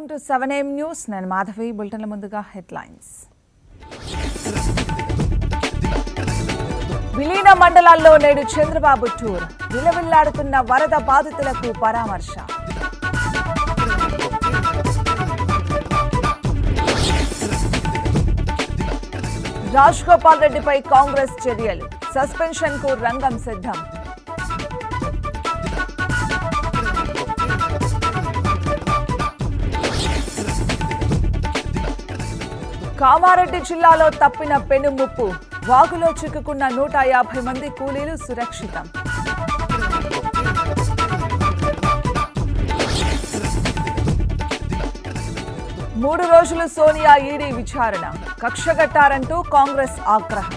welcome to seven M news నేను మాధవి బులెటిన్ల ముందుగా headlines విలీన మండలాల్లో నేడు చంద్రబాబు టూర్ విలవిల్లాడుతున్న వరద బాధితులకు పరామర్శ రాజ్ గోపాల్ రెడ్డిపై కాంగ్రెస్ చర్యలు సస్పెన్షన్ కు రంగం సిద్ధం కామారెడ్డి జిల్లాలో తప్పిన పెనుముప్పు వాగులో చిక్కుకున్న నూట యాభై మంది కూలీలు సురక్షితం మూడు రోజులు సోనియా ఈడీ విచారణ కక్షగట్టారంటూ కాంగ్రెస్ ఆగ్రహం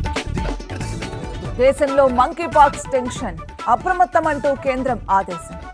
దేశంలో మంకీ పాక్స్ టెన్షన్ అప్రమత్తమంటూ కేంద్రం ఆదేశం